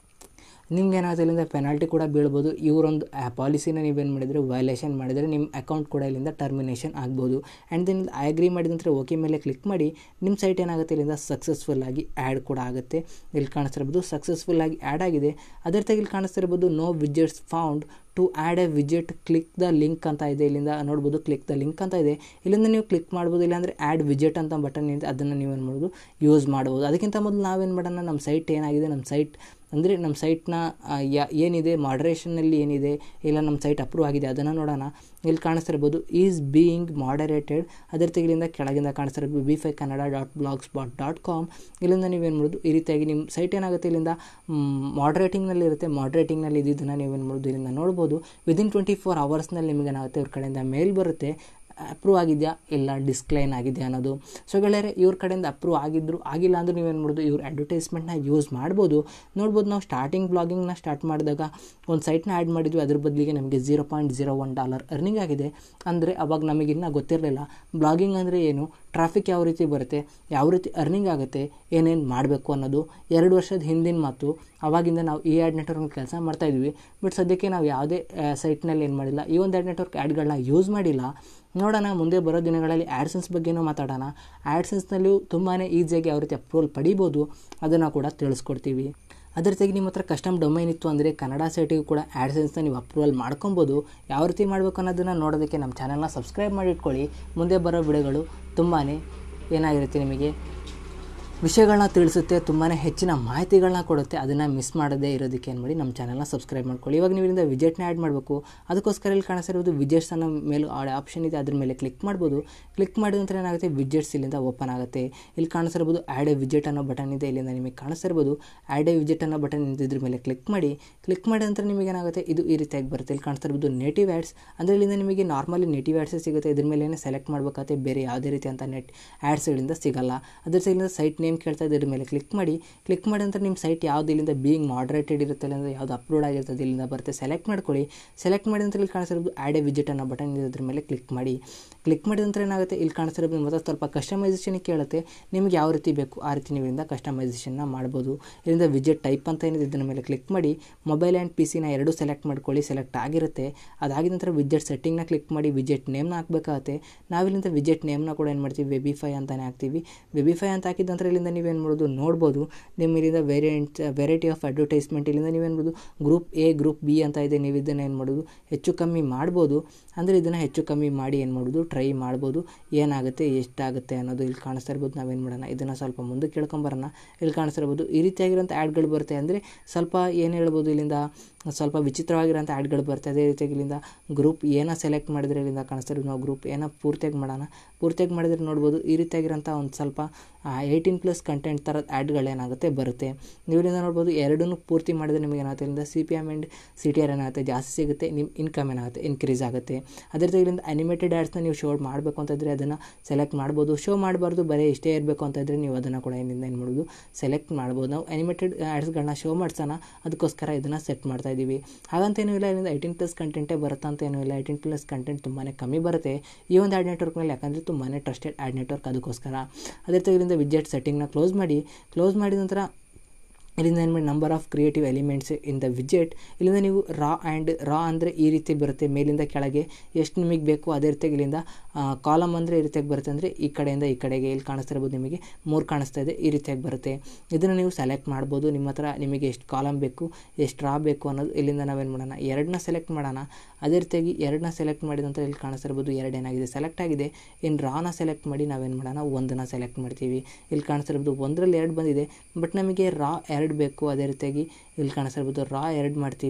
ನಿಮ್ಗೆ ಏನಾಗುತ್ತೆ ಇಲ್ಲಿಂದ ಪೆನಾಲ್ಟಿ ಕೂಡ ಬೀಳ್ಬೋದು ಇವರೊಂದು ಪಾಲಿಸಿನ ನೀವೇನು ಮಾಡಿದರೆ ವೈಲೇಷನ್ ಮಾಡಿದರೆ ನಿಮ್ಮ ಅಕೌಂಟ್ ಕೂಡ ಇಲ್ಲಿಂದ ಟರ್ಮಿನೇಷನ್ ಆಗ್ಬೋದು ಆ್ಯಂಡ್ ದೆನ್ ಐ ಅಗ್ರಿ ಮಾಡಿದ ನಂತರ ಓಕೆ ಮೇಲೆ ಕ್ಲಿಕ್ ಮಾಡಿ ನಿಮ್ಮ ಸೈಟ್ ಏನಾಗುತ್ತೆ ಇಲ್ಲಿಂದ ಸಕ್ಸಸ್ಫುಲ್ಲಾಗಿ ಆ್ಯಡ್ ಕೂಡ ಆಗುತ್ತೆ ಇಲ್ಲಿ ಕಾಣಿಸ್ತಿರ್ಬೋದು ಸಕ್ಸಸ್ಫುಲ್ಲಾಗಿ ಆ್ಯಡ್ ಆಗಿದೆ ಅದೇ ರೀತಿಯಾಗಿ ಇಲ್ಲಿ ಕಾಣಿಸ್ತಿರ್ಬೋದು no widgets found to add a ವಿಜೆಟ್ ಕ್ಲಿಕ್ ದ ಲಿಂಕ್ ಅಂತ ಇದೆ ಇಲ್ಲಿಂದ ನೋಡ್ಬೋದು ಕ್ಲಿಕ್ ದ ಲಿಂಕ್ ಅಂತ ಇದೆ ಇಲ್ಲಿಂದ ನೀವು ಕ್ಲಿಕ್ ಮಾಡ್ಬೋದು ಇಲ್ಲಾಂದರೆ ಆ್ಯಡ್ ವಿಜೆಟ್ ಅಂತ ಬಟನ್ ಇದೆ ಅದನ್ನು ನೀವೇನು ಮಾಡ್ಬೋದು ಯೂಸ್ ಮಾಡ್ಬೋದು ಅದಕ್ಕಿಂತ ಮೊದಲು ನಾವೇನು ಮಾಡೋಣ ನಮ್ಮ ಸೈಟ್ ಏನಾಗಿದೆ ನಮ್ಮ ಸೈಟ್ ಅಂದರೆ ನಮ್ಮ ಸೈಟ್ನ ಯಾ ಏನಿದೆ ಮಾಡ್ರೇಷನಲ್ಲಿ ಏನಿದೆ ಇಲ್ಲ ನಮ್ಮ ಸೈಟ್ ಅಪ್ರೂವ್ ಆಗಿದೆ ಅದನ್ನು ನೋಡೋಣ ಇಲ್ಲಿ ಕಾಣಿಸ್ತಿರ್ಬೋದು ಈಸ್ ಬೀಯಿಂಗ್ ಮಾಡರೇಟೆಡ್ ಅದೇ ರೀತಿ ಇಲ್ಲಿಂದ ಕೆಳಗಿಂದ ಕಾಣಿಸ್ತಿರ್ಬೋದು Webify Kannada dot blog spot dot com ಇಲ್ಲಿಂದ ನೀವೇನು ಮಾಡೋದು ಈ ರೀತಿಯಾಗಿ ನಿಮ್ಮ ಸೈಟ್ ಏನಾಗುತ್ತೆ ಇಲ್ಲಿಂದ ಮಾಡ್ರೇಟಿಂಗ್ನಲ್ಲಿ ಇರುತ್ತೆ ಮಾಡ್ರೇಟಿಂಗ್ನಲ್ಲಿ ಇದ್ದಿದ್ದನ್ನು ನೀವೇನು ಮಾಡೋದು ಇಲ್ಲಿಂದ ನೋಡ್ಬೋದು ವಿದಿನ್ ಟ್ವೆಂಟಿ ಫೋರ್ ಅವರ್ಸ್ನಲ್ಲಿ ನಿಮಗೆ ಏನಾಗುತ್ತೆ ಇವ್ರ ಕಡೆಯಿಂದ ಮೇಲ್ ಬರುತ್ತೆ ಅಪ್ರೂವ್ ಆಗಿದೆಯಾ ಇಲ್ಲ ಡಿಸ್ಕ್ಲೈನ್ ಆಗಿದೆಯಾ ಅನ್ನೋದು ಸೊ ಗೆಳೆಯರೆ ಇವ್ರ ಕಡೆಯಿಂದ ಅಪ್ರೂವ್ ಆಗಿದ್ರು ಆಗಿಲ್ಲ ಅಂದ್ರೆ ನೀವೇನು ಮಾಡೋದು ಇವ್ರ ಅಡ್ವರ್ಟೈಸ್ಮೆಂಟ್ನ ಯೂಸ್ ಮಾಡ್ಬೋದು ನೋಡ್ಬೋದು ನಾವು ಸ್ಟಾರ್ಟಿಂಗ್ ಬ್ಲಾಗಿಂಗ್ನ ಸ್ಟಾರ್ಟ್ ಮಾಡಿದಾಗ ಒಂದು ಸೈಟ್ನ ಆ್ಯಡ್ ಮಾಡಿದ್ವಿ ಅದ್ರ ಬದಲಿಗೆ ನಮಗೆ zero point zero one dollar earning ಆಗಿದೆ ಅಂದರೆ ಅವಾಗ ನಮಗಿನ್ನ ಗೊತ್ತಿರಲಿಲ್ಲ ಬ್ಲಾಗಿಂಗ್ ಅಂದರೆ ಏನು ಟ್ರಾಫಿಕ್ ಯಾವ ರೀತಿ ಬರುತ್ತೆ ಯಾವ ರೀತಿ ಅರ್ನಿಂಗ್ ಆಗುತ್ತೆ ಏನೇನು ಮಾಡಬೇಕು ಅನ್ನೋದು ಎರಡು ವರ್ಷದ ಹಿಂದಿನ ಮಾತು ಅವಾಗಿಂದ ನಾವು ಈ ಆ್ಯಡ್ ನೆಟ್ವರ್ಕ್ ಕೆಲಸ ಮಾಡ್ತಾಯಿದ್ವಿ ಬಟ್ ಸದ್ಯಕ್ಕೆ ನಾವು ಯಾವುದೇ ಸೈಟ್ನಲ್ಲಿ ಏನು ಮಾಡಿಲ್ಲ ಈ ಒಂದು ಆ್ಯಡ್ ನೆಟ್ವರ್ಕ್ ಆ್ಯಡ್ಗಳನ್ನ ಯೂಸ್ ಮಾಡಿಲ್ಲ ನೋಡೋಣ ಮುಂದೆ ಬರೋ ದಿನಗಳಲ್ಲಿ ಆ್ಯಡ್ಸೆನ್ಸ್ ಬಗ್ಗೆನೂ ಮಾತಾಡೋಣ ಆ್ಯಡ್ಸೆನ್ಸ್ನಲ್ಲಿಯೂ ತುಂಬಾ ಈಸಿಯಾಗಿ ಯಾವ ರೀತಿ ಅಪ್ರೂವಲ್ ಪಡಿಬೋದು ಅದನ್ನು ಕೂಡ ತಿಳಿಸ್ಕೊಡ್ತೀವಿ ಅದೇ ರೀತಿಯಾಗಿ ನಿಮ್ಮ ಹತ್ರ ಕಸ್ಟಮ್ ಡೊಮೈನ್ ಇತ್ತು ಅಂದರೆ ಕನ್ನಡ ಸೈಟಿಗೂ ಕೂಡ ಆ್ಯಡ್ಸೆನ್ಸ್ನ ನೀವು ಅಪ್ರೂವಲ್ ಮಾಡ್ಕೊಬೋದು ಯಾವ ರೀತಿ ಮಾಡಬೇಕು ಅನ್ನೋದನ್ನು ನೋಡೋದಕ್ಕೆ ನಮ್ಮ ಚಾನಲ್ನ ಸಬ್ಸ್ಕ್ರೈಬ್ ಮಾಡಿ ಇಟ್ಕೊಳ್ಳಿ ಮುಂದೆ ಬರೋ ವಿಡಿಯೋಗಳು ತುಂಬಾ ಏನಾಗಿರುತ್ತೆ ನಿಮಗೆ ವಿಷಯಗಳನ್ನ ತಿಳಿಸುತ್ತೆ ತುಂಬಾ ಹೆಚ್ಚಿನ ಮಾಹಿತಿಗಳನ್ನ ಕೊಡುತ್ತೆ ಅದನ್ನು ಮಿಸ್ ಮಾಡದೇ ಇರೋದಕ್ಕೆ ಏನು ಮಾಡಿ ನಮ್ಮ ಚಾನಲ್ನ ಸಬ್ಸ್ಕ್ರೈಬ್ ಮಾಡ್ಕೊಳ್ಳಿ ಇವಾಗ ನೀವು ಇಲ್ಲಿಂದ ವಿಜೆಟ್ನ ಆ್ಯಡ್ ಮಾಡಬೇಕು ಅದಕ್ಕೋಸ್ಕರ ಇಲ್ಲಿ ಕಾಣಿಸಿರೋದು ವಿಜೆಟ್ಸ್ ಅನ್ನೋ ಮೇಲೆ ಆಪ್ಷನ್ ಇದೆ ಅದ್ರ ಮೇಲೆ ಕ್ಲಿಕ್ ಮಾಡ್ಬೋದು ಕ್ಲಿಕ್ ಮಾಡಿದ ನಂತರ ಏನಾಗುತ್ತೆ ವಿಜೆಟ್ಸ್ ಇಲ್ಲಿಂದ ಓಪನ್ ಆಗುತ್ತೆ ಇಲ್ಲಿ ಕಾಣಿಸಿರ್ಬೋದು ಆ್ಯಡ್ ಎ ವಿಜೆಟ್ ಅನ್ನೋ ಬಟನ್ ಇದೆ ಇಲ್ಲಿಂದ ನಿಮಗೆ ಕಾಣಿಸ್ತಿರ್ಬೋದು ಆ್ಯಡ್ ಎ ವಿಜೆಟ್ ಅನ್ನೋ ಬಟನ್ ಇದ್ರ ಮೇಲೆ ಕ್ಲಿಕ್ ಮಾಡಿ ಕ್ಲಿಕ್ ಮಾಡಿದ ನಂತರ ನಿಮಗೆ ಏನಾಗುತ್ತೆ ಇದು ಈ ರೀತಿಯಾಗಿ ಬರುತ್ತೆ ಇಲ್ಲಿ ಕಾಣಿಸ್ತಿರ್ಬೋದು ನೇಟಿವ್ ಆ್ಯಡ್ಸ್ ಅಂದರೆ ಇಲ್ಲಿಂದ ನಿಮಗೆ ನಾರ್ಮಲಿ ನೇಟಿವ್ ಆ್ಯಡ್ಸೇ ಸಿಗುತ್ತೆ ಇದ್ರ ಮೇಲೆ ಸೆಲೆಕ್ಟ್ ಮಾಡಬೇಕಾಗುತ್ತೆ ಬೇರೆ ಯಾವುದೇ ರೀತಿ ಅಂತ ನೆಟ್ ಆ್ಯಡ್ಸ್ಗಳಿಂದ ಸಿಗಲ್ಲ ಅದ್ರ ಇಲ್ಲಿಂದ ಸೈಟ್ ನೇಮ್ ಕೇಳ್ತಾ ಇದ್ರ ಮೇಲೆ ಕ್ಲಿಕ್ ಮಾಡಿ ಕ್ಲಿಕ್ ಮಾಡಿದ ನಂತರ ನಿಮ್ಮ ಸೈಟ್ ಯಾವ್ದು ಇಲ್ಲಿಂದ ಬೀಯಿಂಗ್ ಮಾಡ್ರೇಟೆಡ್ ಇರುತ್ತೆ ಅಂದರೆ ಯಾವ್ದು ಅಪ್ಲೋಡ್ ಆಗಿರ್ತದೆ ಇಲ್ಲಿಂದ ಬರುತ್ತೆ ಸೆಲೆಕ್ಟ್ ಮಾಡ್ಕೊಳ್ಳಿ ಸೆಲೆಕ್ಟ್ ಮಾಡಿದ ನಂತರ ಇಲ್ಲಿ ಕಾಣಿಸಿರೋದು ಆ್ಯಡ್ ಎ ವಿಜಿಟ್ ಅನ್ನೋ ಬಟನ್ ಇದೆ ಅದ್ರ ಮೇಲೆ ಕ್ಲಿಕ್ ಮಾಡಿ ಕ್ಲಿಕ್ ಮಾಡಿದ ನಂತರ ಏನಾಗುತ್ತೆ ಇಲ್ಲಿ ಕಾಣಿಸಿರೋದು ಮತ್ತೆ ಸ್ವಲ್ಪ ಕಸ್ಟಮೈಸೇಷನ್ ಕೇಳುತ್ತೆ ನಿಮಗೆ ಯಾವ ರೀತಿ ಬೇಕು ಆ ರೀತಿ ನೀವು ಇಲ್ಲಿಂದ ಕಸ್ಟಮೈಸೇಷನ್ನ ಮಾಡ್ಬೋದು ಇಲ್ಲಿಂದ ವಿಜೆಟ್ ಟೈಪ್ ಅಂತ ಏನಿದೆ ಇದರ ಮೇಲೆ ಕ್ಲಿಕ್ ಮಾಡಿ ಮೊಬೈಲ್ ಆ್ಯಂಡ್ ಪಿ ಸಿನ ಎರಡೂ ಸೆಲೆಕ್ಟ್ ಮಾಡ್ಕೊಳ್ಳಿ ಸೆಲೆಕ್ಟ್ ಆಗಿರುತ್ತೆ ಅದಾಗಿದ ನಂತರ ವಿಜೆಟ್ ಸೆಟ್ಟಿಂಗ್ನ ಕ್ಲಿಕ್ ಮಾಡಿ ವಿಜೆಟ್ ನೇಮ್ನ ಹಾಕಬೇಕಾಗುತ್ತೆ ನಾವಿಲ್ಲಿಂದ ವಿಜೆಟ್ ನೇಮ್ನ ಕೂಡ ಏನು ಮಾಡ್ತೀವಿ ವೆಬಿಫೈ ಅಂತಲೇ ಹಾಕ್ತೀವಿ ವೆಬಿಫೈ ಅಂತ ಹಾಕಿದ ನಂತರ ಇಲ್ಲಿಂದ ನೀವೇನು ಮಾಡೋದು ನೋಡ್ಬೋದು ನಿಮ್ಮ ಇಲ್ಲಿಂದ ವೇರಿಯಂಟ್ ವೆರೈಟಿ ಆಫ್ ಅಡ್ವರ್ಟೈಸ್ಮೆಂಟ್ ಇಲ್ಲಿಂದ ನೀವೇನು ಮಾಡೋದು ಗ್ರೂಪ್ ಎ ಗ್ರೂಪ್ ಬಿ ಅಂತ ಇದೆ ನೀವು ಇದನ್ನು ಏನು ಮಾಡೋದು ಹೆಚ್ಚು ಕಮ್ಮಿ ಮಾಡ್ಬೋದು ಅಂದರೆ ಇದನ್ನು ಹೆಚ್ಚು ಕಮ್ಮಿ ಮಾಡಿ ಏನು ಮಾಡೋದು ಟ್ರೈ ಮಾಡ್ಬೋದು ಏನಾಗುತ್ತೆ ಎಷ್ಟಾಗುತ್ತೆ ಅನ್ನೋದು ಇಲ್ಲಿ ಕಾಣಿಸ್ತಾ ಇರ್ಬೋದು ನಾವೇನು ಮಾಡೋಣ ಇದನ್ನು ಸ್ವಲ್ಪ ಮುಂದಕ್ಕೆ ಕೇಳ್ಕೊಂಬರೋಣ ಇಲ್ಲಿ ಕಾಣಿಸ್ತಿರ್ಬೋದು ಈ ರೀತಿಯಾಗಿರೋಂಥ ಆ್ಯಡ್ಗಳು ಬರುತ್ತೆ ಅಂದರೆ ಸ್ವಲ್ಪ ಏನು ಹೇಳ್ಬೋದು ಇಲ್ಲಿಂದ ಸ್ವಲ್ಪ ವಿಚಿತ್ರವಾಗಿರೋಂಥ ಆ್ಯಡ್ಗಳು ಬರುತ್ತೆ ಅದೇ ರೀತಿಯಾಗಿ ಇಲ್ಲಿಂದ ಗ್ರೂಪ್ ಏನೋ ಸೆಲೆಕ್ಟ್ ಮಾಡಿದರೆ ಇಲ್ಲಿಂದ ಕಾಣಿಸ್ತಿರೋದು ನಾವು ಗ್ರೂಪ್ ಏನೋ ಪೂರ್ತಿಯಾಗಿ ಮಾಡೋಣ ಪೂರ್ತಿಯಾಗಿ ಮಾಡಿದ್ರೆ ನೋಡ್ಬೋದು ಈ ರೀತಿಯಾಗಿರೋಂಥ ಒಂದು ಸ್ವಲ್ಪ ಏಯ್ಟೀನ್ ಪ್ಲಸ್ ಕಂಟೆಂಟ್ ಥರದ ಆ್ಯಡ್ಗಳೇನಾಗುತ್ತೆ ಬರುತ್ತೆ ನೀವು ಇಲ್ಲಿಂದ ನೋಡ್ಬೋದು ಎರಡನ್ನೂ ಪೂರ್ತಿ ಮಾಡಿದ್ರೆ ನಿಮಗೆ ಏನಾಗುತ್ತೆ ಇಲ್ಲಿಂದ C P M and C T R ಏನಾಗುತ್ತೆ ಜಾಸ್ತಿ ಸಿಗುತ್ತೆ ನಿಮ್ಮ ಇನ್ಕಮ್ ಏನಾಗುತ್ತೆ ಇನ್ಕ್ರೀಸ್ ಆಗುತ್ತೆ ಅದೇ ರೀತಿ ಇಲ್ಲಿಂದ ಅನಿಮೇಟೆಡ್ ಆ್ಯಡ್ಸ್ನ ನೀವು ಶೋ ಮಾಡಬೇಕು ಅಂತಂದರೆ ಅದನ್ನು ಸೆಲೆಕ್ಟ್ ಮಾಡ್ಬೋದು ಶೋ ಮಾಡಬಾರ್ದು ಬರೀ ಇಷ್ಟೇ ಇರಬೇಕು ಅಂತಂದರೆ ನೀವು ಅದನ್ನು ಕೂಡ ಏನಿಂದ ಏನು ಮಾಡೋದು ಸೆಲೆಕ್ಟ್ ಮಾಡ್ಬೋದು ನಾವು ಅನಿಮೇಟೆಡ್ ಆ್ಯಡ್ಸ್ಗಳನ್ನ ಶೋ ಮಾಡ್ಸೋಣ ಅದಕ್ಕೋಸ್ಕರ ಇದನ್ನು ಸೆಟ್ ಮಾಡ್ತಾ ಇದ್ದೀವಿ ಹಾಗಂತೇನೂ ಇಲ್ಲ ಇಲ್ಲಿಂದ ಏಯ್ಟೀನ್ ಪ್ಲಸ್ ಕಂಟೆಂಟೇ ಬರುತ್ತೆ ಅಂತ ಏನೂ ಇಲ್ಲ ಏಯ್ಟೀನ್ ಪ್ಲಸ್ ಕಂಟೆಂಟ್ ತುಂಬಾ ಕಮ್ಮಿ ಬರುತ್ತೆ ಈ ಒಂದು ಆ್ಯಡ್ ನೆಟ್ವರ್ಕ್ನಲ್ಲಿ ಯಾಕಂದರೆ ತುಂಬಾ ಟ್ರಸ್ಟೆಡ್ ಆ್ಯಡ್ ನೆಟ್ವರ್ಕ್ ಅದಕ್ಕೋಸ್ಕರ ಅದೇ ರೀತಿ ಇಲ್ಲಿಂದ ವಿಜೆಟ್ ಸೆಟ್ಟಿಂಗ್ನ ಕ್ಲೋಸ್ ಮಾಡಿ ಕ್ಲೋಸ್ ಮಾಡಿದ ನಂತರ ಇಲ್ಲಿಂದ ಏನು ಮಾಡಿ number of creative elements in the ವಿಜೆಟ್ ಇಲ್ಲಿಂದ ನೀವು ರಾ ಆ್ಯಂಡ್ ರಾ ಅಂದರೆ ಈ ರೀತಿ ಬರುತ್ತೆ ಮೇಲಿಂದ ಕೆಳಗೆ ಎಷ್ಟು ನಿಮಗೆ ಬೇಕು ಅದೇ ರೀತಿಯಾಗಿ ಇಲ್ಲಿಂದ ಕಾಲಮ್ ಅಂದರೆ ಈ ರೀತಿಯಾಗಿ ಬರುತ್ತೆ ಅಂದರೆ ಈ ಕಡೆಯಿಂದ ಈ ಕಡೆಗೆ ಇಲ್ಲಿ ಕಾಣಿಸ್ತಿರ್ಬೋದು ನಿಮಗೆ ಮೂರು ಕಾಣಿಸ್ತಾ ಇದೆ ಈ ರೀತಿಯಾಗಿ ಬರುತ್ತೆ ಇದನ್ನು ನೀವು ಸೆಲೆಕ್ಟ್ ಮಾಡ್ಬೋದು ನಿಮ್ಮ ಹತ್ರ ನಿಮಗೆ ಎಷ್ಟು ಕಾಲಮ್ ಬೇಕು ಎಷ್ಟು ರಾ ಬೇಕು ಅನ್ನೋದು ಇಲ್ಲಿಂದ ನಾವೇನು ಮಾಡೋಣ ಎರಡನ್ನ ಸೆಲೆಕ್ಟ್ ಮಾಡೋಣ ಅದೇ ರೀತಿಯಾಗಿ ಎರಡನ್ನ ಸೆಲೆಕ್ಟ್ ಮಾಡಿದ ನಂತರ ಇಲ್ಲಿ ಕಾಣಿಸ್ತಿರ್ಬೋದು ಎರಡು ಏನಾಗಿದೆ ಸೆಲೆಕ್ಟ್ ಆಗಿದೆ ಇನ್ನು ರಾನ ಸೆಲೆಕ್ಟ್ ಮಾಡಿ ನಾವೇನು ಮಾಡೋಣ ಒಂದನ್ನು ಸೆಲೆಕ್ಟ್ ಮಾಡ್ತೀವಿ ಇಲ್ಲಿ ಕಾಣಿಸ್ತಿರ್ಬೋದು ಒಂದರಲ್ಲಿ ಎರಡು ಬಂದಿದೆ ಬಟ್ ನಮಗೆ ರಾ ಎರಡು ಬೇಕು ಅದೇ ರೀತಿಯಾಗಿ ಇಲ್ಲಿ ಕಾಣಿಸ್ತಿರ್ಬೋದು ರಾ ಎರಡು ಮಾಡ್ತೀವಿ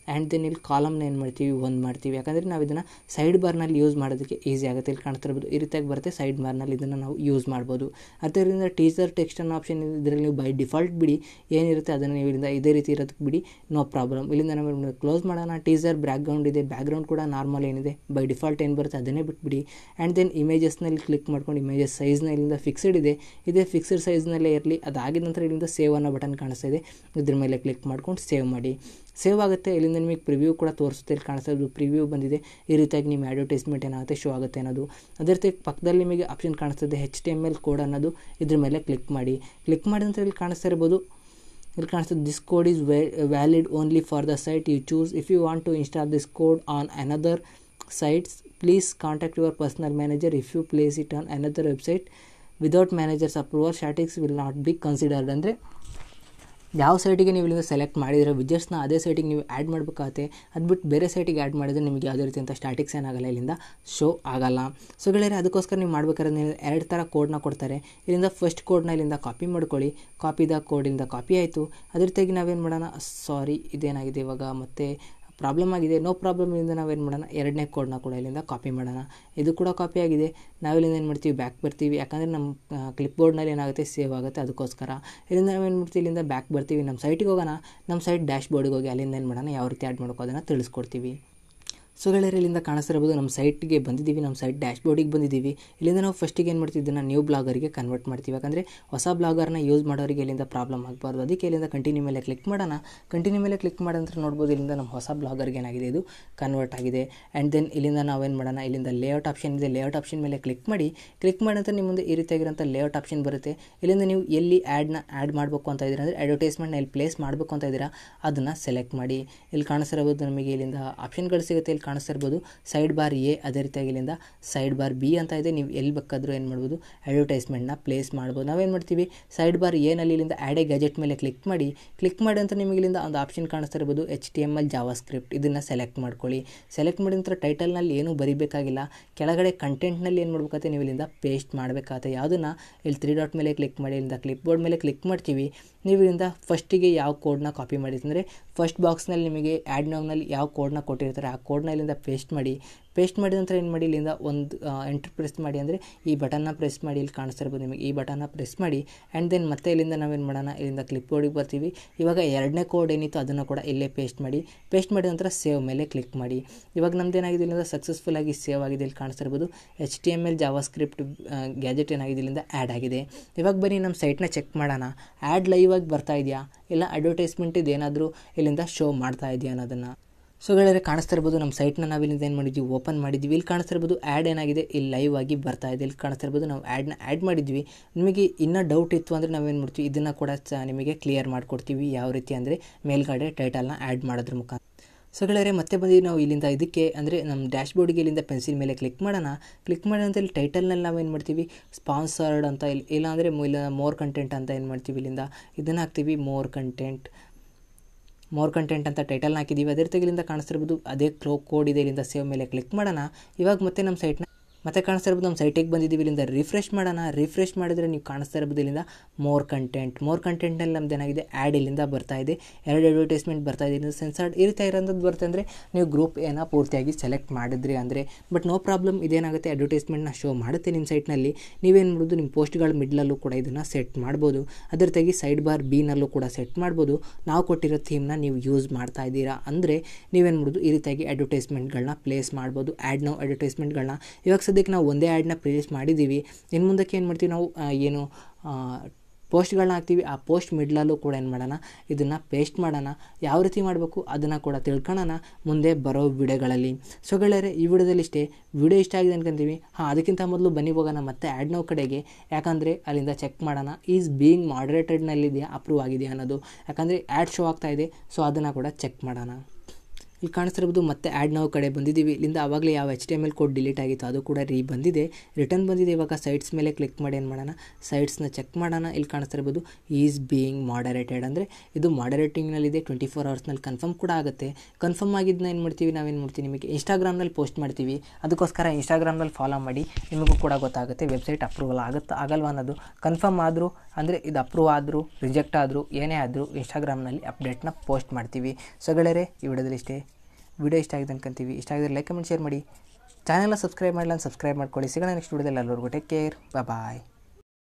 ಆ್ಯಂಡ್ ದೆನ್ ಇಲ್ಲಿ ಕಾಲಮ್ನ ಏನು ಮಾಡ್ತೀವಿ ಒಂದು ಮಾಡ್ತೀವಿ ಯಾಕಂದರೆ ನಾವು ಇದನ್ನು ಸೈಡ್ ಬಾರ್ನಲ್ಲಿ ಯೂಸ್ ಮಾಡೋದಕ್ಕೆ ಈಸಿ ಆಗುತ್ತೆ ಇಲ್ಲಿ ಕಾಣ್ತಿರ್ಬೋದು ಈ ರೀತಿಯಾಗಿ ಬರುತ್ತೆ ಸೈಡ್ ಬಾರ್ನಲ್ಲಿ ಇದನ್ನು ನಾವು ಯೂಸ್ ಮಾಡ್ಬೋದು ಅದರಿಂದ ಟೀಚರ್ ಟೆಕ್ಸ್ಟ್ ಅನ್ನೋ ಆಪ್ಷನ್ ಇದರಲ್ಲಿ ನೀವು ಬೈ ಡಿಫಾಲ್ಟ್ ಬಿಡಿ ಏನಿರುತ್ತೆ ಅದನ್ನು ನೀವು ಇಲ್ಲಿಂದ ಇದೇ ರೀತಿ ಇರೋದಕ್ಕೆ ಬಿಡಿ ನೋ ಪ್ರಾಬ್ಲಮ್ ಇಲ್ಲಿಂದ ನಾವು ಕ್ಲೋಸ್ ಮಾಡೋಣ ಟೀಸರ್ ಬ್ಯಾಕ್ಗ್ರೌಂಡ್ ಇದೆ ಬ್ಯಾಕ್ಗ್ರೌಂಡ್ ಕೂಡ ನಾರ್ಮಲ್ ಏನಿದೆ ಬೈ ಡಿಫಾಲ್ಟ್ ಏನು ಬರುತ್ತೆ ಅದನ್ನೇ ಬಿಟ್ಬಿಡಿ ಆ್ಯಂಡ್ ದೆನ್ ಇಮೇಜಸ್ನಲ್ಲಿ ಕ್ಲಿಕ್ ಮಾಡ್ಕೊಂಡು ಇಮೇಜಸ್ ಸೈಜ್ನ ಇಲ್ಲಿಂದ ಫಿಕ್ಸ್ಡ್ ಇದೆ ಇದೇ ಫಿಕ್ಸ್ಡ್ ಸೈಜ್ನಲ್ಲೇ ಇರಲಿ ಅದಾಗಿದ ನಂತರ ಇಲ್ಲಿಂದ ಸೇವ್ ಅನ್ನೋ ಬಟನ್ ಕಾಣಿಸ್ತಾ ಇದೆ ಇದ್ರ ಮೇಲೆ ಕ್ಲಿಕ್ ಮಾಡ್ಕೊಂಡು ಸೇವ್ ಮಾಡಿ ಸೇವ್ ಆಗುತ್ತೆ ಇಲ್ಲಿಂದ ನಿಮಗೆ ಪ್ರಿವ್ಯೂ ಕೂಡ ತೋರಿಸುತ್ತೆ ಇಲ್ಲಿ ಕಾಣಿಸ್ತಾ ಇರೋದು ಪ್ರಿವ್ಯೂ ಬಂದಿದೆ ಈ ರೀತಿಯಾಗಿ ನಿಮ್ಮ ಅಡ್ವರ್ಟೈಸ್ಮೆಂಟ್ ಏನಾಗುತ್ತೆ ಶೋ ಆಗುತ್ತೆ ಅನ್ನೋದು ಅದೇ ರೀತಿ ಪಕ್ಕದಲ್ಲಿ ನಿಮಗೆ ಆಪ್ಷನ್ ಕಾಣಿಸ್ತದೆ H T M L code ಅನ್ನೋದು ಇದ್ರ ಮೇಲೆ ಕ್ಲಿಕ್ ಮಾಡಿ ಕ್ಲಿಕ್ ಮಾಡಿದ ನಂತರ ಇಲ್ಲಿ ಕಾಣಿಸ್ತಾ ಇರ್ಬೋದು ಇಲ್ಲಿ ಕಾಣಿಸ್ತದೆ this code is valid only for the site you choose if you want to install this code on another sites please contact your personal manager if you place it on another website without manager's approval statics will not be considered ಅಂದರೆ ಯಾವ ಸೈಟಿಗೆ ನೀವು ಇಲ್ಲಿಂದ select ಮಾಡಿದರೆ ವಿಜೆಟ್ಸ್ನ ಅದೇ ಸೈಟಿಗೆ ನೀವು add ಮಾಡಬೇಕಾಗತ್ತೆ ಅದು ಬಿಟ್ಟು ಬೇರೆ ಸೈಟಿಗೆ ಆ್ಯಡ್ ಮಾಡಿದರೆ ನಿಮಗೆ ಯಾವುದೇ ರೀತಿಯಂಥ ಸ್ಟಾಟಿಕ್ಸ್ ಏನಾಗಲ್ಲ ಇಲ್ಲಿಂದ ಶೋ ಆಗಲ್ಲ ಸೊ ಗೆಳೆಯರೆ ಅದಕ್ಕೋಸ್ಕರ ನೀವು ಮಾಡ್ಬೇಕಾದ್ರೆ ನೀವು ಎರಡು ಥರ ಕೋಡ್ನ ಕೊಡ್ತಾರೆ ಇಲ್ಲಿಂದ ಫಸ್ಟ್ ಕೋಡ್ನ ಇಲ್ಲಿಂದ ಕಾಪಿ ಮಾಡ್ಕೊಳ್ಳಿ ಕಾಪಿದ ಕೋಡಿಂದ ಕಾಪಿ ಆಯಿತು ಅದೇ ರೀತಿಯಾಗಿ ನಾವೇನು ಮಾಡೋಣ ಸಾರಿ ಇದೇನಾಗಿದೆ ಇವಾಗ ಮತ್ತೆ ಪ್ರಾಬ್ಲಮ್ ಆಗಿದೆ ನೋ ಪ್ರಾಬ್ಲಮ್ ಇಂದ ನಾವೇನು ಮಾಡೋಣ ಎರಡನೇ ಕೋಡ್ನ ಕೂಡ ಇಲ್ಲಿಂದ ಕಾಪಿ ಮಾಡೋಣ ಇದು ಕೂಡ ಕಾಪಿ ಆಗಿದೆ ನಾವಿಲ್ಲಿಂದ ಏನು ಮಾಡ್ತೀವಿ ಬ್ಯಾಕ್ ಬರ್ತೀವಿ ಯಾಕಂದರೆ ನಮ್ಮ ಕ್ಲಿಪ್ ಬೋರ್ಡ್ನಲ್ಲಿ ಏನಾಗುತ್ತೆ ಸೇವ್ ಆಗುತ್ತೆ ಅದಕ್ಕೋಸ್ಕರ ಇಲ್ಲಿಂದ ನಾವೇನು ಮಾಡ್ತೀವಿ ಇಲ್ಲಿಂದ ಬ್ಯಾಕ್ ಬರ್ತೀವಿ ನಮ್ಮ ಸೈಟಿಗೆ ಹೋಗೋಣ ನಮ್ಮ ಸೈಟ್ ಡ್ಯಾಶ್ ಬೋರ್ಡಿಗೆ ಹೋಗಿ ಅಲ್ಲಿಂದ ಏನು ಮಾಡೋಣ ಯಾವ ರೀತಿ ಆ್ಯಡ್ ಮಾಡ್ಕೋ ಅದನ್ನು ತಿಳಿಸ್ಕೊಡ್ತೀವಿ ಸೊ ಗೆಳೆಯರೆ ಇಲ್ಲಿಂದ ಕಾಣಿಸ್ತಿರ್ಬೋದು ನಮ್ಮ ಸೈಟ್ಗೆ ಬಂದಿದ್ದೀವಿ ನಮ್ಮ ಸೈಟ್ ಡ್ಯಾಶ್ ಬೋರ್ಡಿಗೆ ಬಂದಿದ್ದೀವಿ ಇಲ್ಲಿಂದ ನಾವು ಫಸ್ಟಿಗೆ ಏನು ಮಾಡ್ತೀವಿ ಇದನ್ನು ನ್ಯೂ ಬ್ಲಾಗರಿಗೆ ಕನ್ವರ್ಟ್ ಮಾಡ್ತೀವಿ ಯಾಕಂದರೆ ಹೊಸ ಬ್ಲಾಗರ್ನ ಯೂಸ್ ಮಾಡೋರಿಗೆ ಇಲ್ಲಿಂದ ಪ್ರಾಬ್ಲಮ್ ಆಗಬಾರ್ದು ಅದಕ್ಕೆ ಇಲ್ಲಿಂದ ಕಂಟಿನ್ಯೂ ಮೇಲೆ ಕ್ಲಿಕ್ ಮಾಡೋಣ ಕಂಟಿನ್ಯೂ ಮೇಲೆ ಕ್ಲಿಕ್ ಮಾಡಿದ ನಂತರ ನೋಡ್ಬೋದು ಇಲ್ಲಿಂದ ನಮ್ಮ ಹೊಸ ಬ್ಲಾಗರ್ಗೆ ಏನಾಗಿದೆ ಇದು ಕನ್ವರ್ಟ್ ಆಗಿದೆ ಆ್ಯಂಡ್ ದೆನ್ ಇಲ್ಲಿಂದ ನಾವೇನು ಮಾಡೋಣ ಇಲ್ಲಿಂದ ಲೇಔಟ್ ಆಪ್ಷನ್ ಇದೆ ಲೇಔಟ್ ಆಪ್ಷನ್ ಮೇಲೆ ಕ್ಲಿಕ್ ಮಾಡಿ ಕ್ಲಿಕ್ ಮಾಡಿದ ನಂತರ ನಿಮ್ಮ ಮುಂದೆ ಈ ರೀತಿಯಾಗಿರೋಂಥ ಲೇಔಟ್ ಆಪ್ಷನ್ ಬರುತ್ತೆ ಇಲ್ಲಿಂದ ನೀವು ಎಲ್ಲಿ ಆ್ಯಡ್ನ ಆ್ಯಡ್ ಮಾಡಬೇಕು ಅಂತ ಇದ್ದೀರಾ ಅಂದರೆ ಅಡ್ವರ್ಟೈಸ್ಮೆಂಟ್ನ ಎಲ್ಲಿ ಪ್ಲೇಸ್ ಮಾಡಬೇಕು ಅಂತ ಇದ್ದೀರಾ ಅದನ್ನು ಸೆಲೆಕ್ಟ್ ಮಾಡಿ ಇಲ್ಲಿ ಕಾಣಿಸ್ತಿರ್ಬೋದು ನಮಗೆ ಇಲ್ಲಿಂದ ಆಪ್ಷನ್ಗಳು ಸಿಗುತ್ತೆ ಇಲ್ಲಿ ಕಾಣಿಸ್ತಿರ್ಬೋದು ಸೈಡ್ ಬಾರ್ ಎ ಅದೇ ರೀತಿಯಾಗಿ ಇಲ್ಲಿಂದ ಸೈಡ್ ಬಾರ್ ಬಿ ಅಂತ ಇದೆ ನೀವು ಎಲ್ಲಿ ಬೇಕಾದರೂ ಏನು ಮಾಡ್ಬೋದು ಅಡ್ವರ್ಟೈಸ್ಮೆಂಟ್ನ ಪ್ಲೇಸ್ ಮಾಡ್ಬೋದು ನಾವೇನು ಮಾಡ್ತೀವಿ ಸೈಡ್ ಬಾರ್ ಎನಲ್ಲಿ ಇಲ್ಲಿಂದ ಆ್ಯಡ್ ಎ ಗ್ಯಾಜೆಟ್ ಮೇಲೆ ಕ್ಲಿಕ್ ಮಾಡಿ ಕ್ಲಿಕ್ ಮಾಡಿ ಅಂತ ನಿಮಗೆ ಇಲ್ಲಿಂದ ಒಂದು ಆಪ್ಷನ್ ಕಾಣಿಸ್ತಾ ಇರ್ಬೋದು H T M L JavaScript ಇದನ್ನು ಸೆಲೆಕ್ಟ್ ಮಾಡ್ಕೊಳ್ಳಿ ಸೆಲೆಕ್ಟ್ ಮಾಡಿದ ನಂತರ ಟೈಟಲ್ನಲ್ಲಿ ಏನೂ ಬರಿಬೇಕಾಗಿಲ್ಲ ಕೆಳಗಡೆ ಕಂಟೆಂಟ್ನಲ್ಲಿ ಏನು ಮಾಡ್ಬೇಕಾಗುತ್ತೆ ನೀವು ಇಲ್ಲಿಂದ ಪೇಸ್ಟ್ ಮಾಡಬೇಕಾಗುತ್ತೆ ಯಾವುದನ್ನು ಇಲ್ಲಿ ತ್ರೀ ಡಾಟ್ ಮೇಲೆ ಕ್ಲಿಕ್ ಮಾಡಿ ಇಲ್ಲಿಂದ ಕ್ಲಿಪ್ ಬೋರ್ಡ್ ಮೇಲೆ ಕ್ಲಿಕ್ ಮಾಡ್ತೀವಿ ನೀವು ಇಲ್ಲಿಂದ ಫಸ್ಟಿಗೆ ಯಾವ ಕೋಡ್ನ ಕಾಪಿ ಮಾಡಿದ್ರೆ ಫಸ್ಟ್ ಬಾಕ್ಸ್ನಲ್ಲಿ ನಿಮಗೆ ಆ್ಯಡ್ ನೋವ್ನಲ್ಲಿ ಯಾವ ಕೋಡ್ನ ಕೊಟ್ಟಿರ್ತಾರೆ ಆ ಕೋಡ್ನ ಇಲ್ಲಿಂದ ಪೇಸ್ಟ್ ಮಾಡಿ ಪೇಸ್ಟ್ ಮಾಡಿದ ನಂತರ ಏನು ಮಾಡಿ ಇಲ್ಲಿಂದ ಒಂದು ಎಂಟ್ರ್ ಪ್ರೆಸ್ ಮಾಡಿ ಅಂದರೆ ಈ ಬಟನ್ನ ಪ್ರೆಸ್ ಮಾಡಿ ಇಲ್ಲಿ ಕಾಣಿಸ್ತಾ ಇರ್ಬೋದು ನಿಮಗೆ ಈ ಬಟನ್ನ ಪ್ರೆಸ್ ಮಾಡಿ ಆ್ಯಂಡ್ ದೆನ್ ಮತ್ತೆ ಇಲ್ಲಿಂದ ನಾವೇನು ಮಾಡೋಣ ಇಲ್ಲಿಂದ ಕ್ಲಿಪ್ ಬೋರ್ಡಿಗೆ ಬರ್ತೀವಿ ಇವಾಗ ಎರಡನೇ ಕೋಡ್ ಏನಿತ್ತು ಅದನ್ನು ಕೂಡ ಇಲ್ಲೇ ಪೇಸ್ಟ್ ಮಾಡಿ ಪೇಸ್ಟ್ ಮಾಡಿದ ನಂತರ ಸೇವ್ ಮೇಲೆ ಕ್ಲಿಕ್ ಮಾಡಿ ಇವಾಗ ನಮ್ದು ಏನಾಗಿದೆ ಇಲ್ಲಿಂದ ಸಕ್ಸಸ್ಫುಲ್ ಆಗಿ ಸೇವ್ ಆಗಿದೆ ಇಲ್ಲಿ ಕಾಣಿಸ್ತಾ ಇರ್ಬೋದು H T M L JavaScript gadget ಏನಾಗಿದೆ ಇಲ್ಲಿಂದ ಆ್ಯಡ್ ಆಗಿದೆ ಇವಾಗ ಬನ್ನಿ ನಮ್ಮ ಸೈಟ್ನ ಚೆಕ್ ಮಾಡೋಣ ಆ್ಯಡ್ ಲೈವ್ ಆಗಿ ಬರ್ತಾ ಇದೆಯಾ ಇಲ್ಲ ಅಡ್ವರ್ಟೈಸ್ಮೆಂಟ್ ಇದೇನಾದರೂ ಇಲ್ಲಿಂದ ಶೋ ಮಾಡ್ತಾ ಇದೆಯಾ ಅನ್ನೋದನ್ನು ಸೊ ಗೆಳೆಯರೆ ಕಾಣಿಸ್ತಾ ಇರ್ಬೋದು ನಮ್ಮ ಸೈಟ್ನ ನಾವು ಇಲ್ಲಿಂದ ಏನು ಮಾಡಿದ್ವಿ ಓಪನ್ ಮಾಡಿದ್ವಿ ಇಲ್ಲಿ ಕಾಣಿಸ್ತಾ ಇರ್ಬೋದು ಆ್ಯಡ್ ಏನಾಗಿದೆ ಇಲ್ಲಿ ಲೈವ್ ಆಗಿ ಬರ್ತಾ ಇದೆ ಇಲ್ಲಿ ಕಾಣಿಸ್ತಾ ಇರ್ಬೋದು ನಾವು ಆ್ಯಡ್ನ ಆ್ಯಡ್ ಮಾಡಿದ್ವಿ ನಿಮಗೆ ಇನ್ನೂ ಡೌಟ್ ಇತ್ತು ಅಂದರೆ ನಾವೇನು ಮಾಡ್ತೀವಿ ಇದನ್ನು ಕೂಡ ಚ ನಿಮಗೆ ಕ್ಲಿಯರ್ ಮಾಡಿಕೊಡ್ತೀವಿ ಯಾವ ರೀತಿ ಅಂದರೆ ಮೇಲ್ಗಡೆ ಟೈಟಲ್ನ ಆ್ಯಡ್ ಮಾಡೋದ್ರ ಮುಖಾಂತರ ಸೊ ಗೆಳೆಯರೆ ಮತ್ತೆ ಬಂದಿದ್ದು ನಾವು ಇಲ್ಲಿಂದ ಇದಕ್ಕೆ ಅಂದರೆ ನಮ್ಮ ಡ್ಯಾಶ್ ಬೋರ್ಡಿಗೆ ಇಲ್ಲಿಂದ ಪೆನ್ಸಿಲ್ ಮೇಲೆ ಕ್ಲಿಕ್ ಮಾಡೋಣ ಕ್ಲಿಕ್ ಮಾಡಿದಂತ ಇಲ್ಲಿ ಟೈಟಲ್ನಲ್ಲಿ ನಾವು ಏನು ಮಾಡ್ತೀವಿ ಸ್ಪಾನ್ಸರ್ಡ್ ಅಂತ ಇಲ್ಲಿ ಇಲ್ಲಾಂದರೆ ಇಲ್ಲ ಮೋರ್ ಕಂಟೆಂಟ್ ಅಂತ ಏನು ಮಾಡ್ತೀವಿ ಇಲ್ಲಿಂದ ಇದನ್ನು ಹಾಕ್ತೀವಿ ಮೋರ್ ಕಂಟೆಂಟ್ ಮೋರ್ ಕಂಟೆಂಟ್ ಅಂತ ಟೈಟಲ್ನ ಹಾಕಿದ್ದೀವಿ ಅದೇ ರೀತಿಯಿಂದ ಕಾಣಿಸ್ತಿರ್ಬೋದು ಅದೇ ಕ್ಲೋ ಕೋಡ್ ಇದೆ ಇಲ್ಲಿಂದ ಸೇವ್ ಮೇಲೆ ಕ್ಲಿಕ್ ಮಾಡೋಣ ಇವಾಗ ಮತ್ತೆ ನಮ್ಮ ಸೈಟ್ನ ಮತ್ತೆ ಕಾಣಿಸ್ತಾ ಇರ್ಬೋದು ನಮ್ಮ ಸೈಟಿಗೆ ಬಂದಿದ್ದೀವಿ ಇಲ್ಲಿಂದ ರಿಫ್ರೆಶ್ ಮಾಡೋಣ ರಿಫ್ರೆಶ್ ಮಾಡಿದರೆ ನೀವು ಕಾಣಿಸ್ತಾ ಇರ್ಬೋದು ಇಲ್ಲಿಂದ ಮೋರ್ ಕಂಟೆಂಟ್ ಮೋರ್ ಕಂಟೆಂಟ್ನಲ್ಲಿ ನಮ್ದು ಏನಾಗಿದೆ ಆ್ಯಡ್ ಇಲ್ಲಿಂದ ಬರ್ತಾ ಇದೆ ಎರಡು ಅಡ್ವರ್ಟೈಸ್ಮೆಂಟ್ ಬರ್ತಾ ಇದೆ ಇಲ್ಲಿಂದ ಸೆನ್ಸಾರ್ಡ್ ಈ ರೀತಿ ಇರೋಂಥದ್ದು ಬರುತ್ತೆ ಅಂದರೆ ನೀವು ಗ್ರೂಪ್ ಏನೋ ಪೂರ್ತಿಯಾಗಿ ಸೆಲೆಕ್ಟ್ ಮಾಡಿದ್ರಿ ಅಂದರೆ ಬಟ್ ನೋ ಪ್ರಾಬ್ಲಮ್ ಇದೇನಾಗುತ್ತೆ ಅಡ್ವರ್ಟೈಸ್ಮೆಂಟ್ನ ಶೋ ಮಾಡುತ್ತೆ ನಿಮ್ಮ ಸೈಟ್ನಲ್ಲಿ ನೀವೇನು ಮಾಡೋದು ನಿಮ್ಮ ಪೋಸ್ಟ್ಗಳ ಮಿಡ್ಲಲ್ಲೂ ಕೂಡ ಇದನ್ನು ಸೆಟ್ ಮಾಡ್ಬೋದು ಅದೇ ರೀತಿಯಾಗಿ ಸೈಡ್ ಬಾರ್ ಬಿನಲ್ಲೂ ಕೂಡ ಸೆಟ್ ಮಾಡ್ಬೋದು ನಾವು ಕೊಟ್ಟಿರೋ ಥೀಮ್ನ ನೀವು ಯೂಸ್ ಮಾಡ್ತಾ ಇದ್ದೀರಾ ಅಂದರೆ ನೀವೇನು ಮಾಡೋದು ಈ ರೀತಿಯಾಗಿ ಅಡ್ವರ್ಟೈಸ್ಮೆಂಟ್ಗಳನ್ನ ಪ್ಲೇಸ್ ಮಾಡ್ಬೋದು ಆ್ಯಡ್ ನಾವು ಅಡ್ವರ್ಟೈಸ್ಮೆಂಟ್ಗಳನ್ನ ಇವಾಗ ಸದ್ಯಕ್ಕೆ ನಾವು ಒಂದೇ ಆ್ಯಡ್ನ ಪ್ಲೇಸ್ ಮಾಡಿದ್ದೀವಿ ಇನ್ನು ಮುಂದಕ್ಕೆ ಏನು ಮಾಡ್ತೀವಿ ನಾವು ಆ, ಏನು ಪೋಸ್ಟ್ಗಳನ್ನ ಹಾಕ್ತೀವಿ ಆ ಪೋಸ್ಟ್ ಮಿಡ್ಲಲ್ಲೂ ಕೂಡ ಏನು ಮಾಡೋಣ ಇದನ್ನು ಪೇಸ್ಟ್ ಮಾಡೋಣ ಯಾವ ರೀತಿ ಮಾಡಬೇಕು ಅದನ್ನು ಕೂಡ ತಿಳ್ಕೊಳ್ಳೋಣ ಮುಂದೆ ಬರೋ ವಿಡಿಯೋಗಳಲ್ಲಿ ಸೊ ಗೆಳೆಯರೆ ಈ ವಿಡಿಯೋದಲ್ಲಿ ಇಷ್ಟೇ ವಿಡಿಯೋ ಇಷ್ಟ ಆಗಿದೆ ಅನ್ಕೊಂತೀವಿ ಹಾಂ ಅದಕ್ಕಿಂತ ಮೊದಲು ಬನ್ನಿ ಹೋಗೋಣ ಮತ್ತೆ ಆ್ಯಡ್ ನೋ ಕಡೆಗೆ ಯಾಕಂದರೆ ಅಲ್ಲಿಂದ ಚೆಕ್ ಮಾಡೋಣ ಈಸ್ ಬೀಯಿಂಗ್ ಮಾಡ್ರೇಟೆಡ್ನಲ್ಲಿದೆಯಾ ಅಪ್ರೂವ್ ಆಗಿದೆಯಾ ಅನ್ನೋದು ಯಾಕಂದರೆ ಆ್ಯಡ್ ಶೋ ಆಗ್ತಾ ಇದೆ ಸೊ ಅದನ್ನು ಕೂಡ ಚೆಕ್ ಮಾಡೋಣ ಇಲ್ಲಿ ಕಾಣಿಸ್ತಿರ್ಬೋದು ಮತ್ತೆ ಆ್ಯಡ್ ನಾವು ಕಡೆ ಬಂದಿದ್ದೀವಿ ಇಲ್ಲಿಂದ ಆವಾಗಲೇ ಯಾವ H T M L code delete ಆಗಿತ್ತು ಅದು ಕೂಡ ರೀ ಬಂದಿದೆ ರಿಟರ್ನ್ ಬಂದಿದೆ ಇವಾಗ ಸೈಟ್ಸ್ ಮೇಲೆ ಕ್ಲಿಕ್ ಮಾಡಿ ಏನು ಮಾಡೋಣ ಸೈಟ್ಸ್ನ ಚೆಕ್ ಮಾಡೋಣ ಇಲ್ಲಿ ಕಾಣಿಸ್ತಿರ್ಬೋದು ಈಸ್ ಬೀಯಿಂಗ್ ಮಾಡರೇಟೆಡ್ ಅಂದರೆ ಇದು ಮಾಡರೇಟಿಂಗ್ನಲ್ಲಿದೆ ಟ್ವೆಂಟಿ ಫೋರ್ ಅವರ್ಸ್ನಲ್ಲಿ ಕನ್ಫರ್ಮ್ ಕೂಡ ಆಗುತ್ತೆ ಕನ್ಫರ್ಮ್ ಆಗಿದ್ದನ್ನ ಏನು ಮಾಡ್ತೀವಿ ನಾವೇನು ಮಾಡ್ತೀವಿ ನಿಮಗೆ ಇನ್ಸ್ಟಾಗ್ರಾಮ್ನಲ್ಲಿ ಪೋಸ್ಟ್ ಮಾಡ್ತೀವಿ ಅದಕ್ಕೋಸ್ಕರ ಇನ್ಸ್ಟಾಗ್ರಾಮ್ನಲ್ಲಿ ಫಾಲೋ ಮಾಡಿ ನಿಮಗೂ ಕೂಡ ಗೊತ್ತಾಗುತ್ತೆ ವೆಬ್ಸೈಟ್ ಅಪ್ರೂವಲ್ ಆಗುತ್ತಾ ಆಗಲ್ವಾ ಅನ್ನೋದು ಕನ್ಫರ್ಮ್ ಆದರೂ ಅಂದರೆ ಇದು ಅಪ್ರೂವ್ ಆದರೂ ರಿಜೆಕ್ಟ್ ಆದರೂ ಏನೇ ಆದರೂ ಇನ್ಸ್ಟಾಗ್ರಾಮ್ನಲ್ಲಿ ಅಪ್ಡೇಟ್ನ ಪೋಸ್ಟ್ ಮಾಡ್ತೀವಿ ಸೊ ಗೆಳೆಯರೆ ಈ ವಿಡಿಯೋದಲ್ಲಿ ಇಷ್ಟೇ ವಿಡಿಯೋ ಇಷ್ಟ ಆಗಿದೆ ಅನ್ಕೊಂತೀವಿ ಇಷ್ಟ ಆಗಿದ್ರೆ ಲೈಕ್ ಕಮೆಂಟ್ ಶೇರ್ ಮಾಡಿ ಚಾನಲ್ನ ಸಬ್ಸ್ಕ್ರೈಬ್ ಮಾಡಲ್ಲ ಸಬ್ಸ್ಕ್ರೈಬ್ ಮಾಡ್ಕೊಳ್ಳಿ ಸಿಗೋಣ ನೆಕ್ಸ್ಟ್ ವಿಡಿಯೋದಲ್ಲಿ ಎಲ್ಲರಿಗೂ ಟೇಕ್ ಕೇರ್ ಬಾಯ್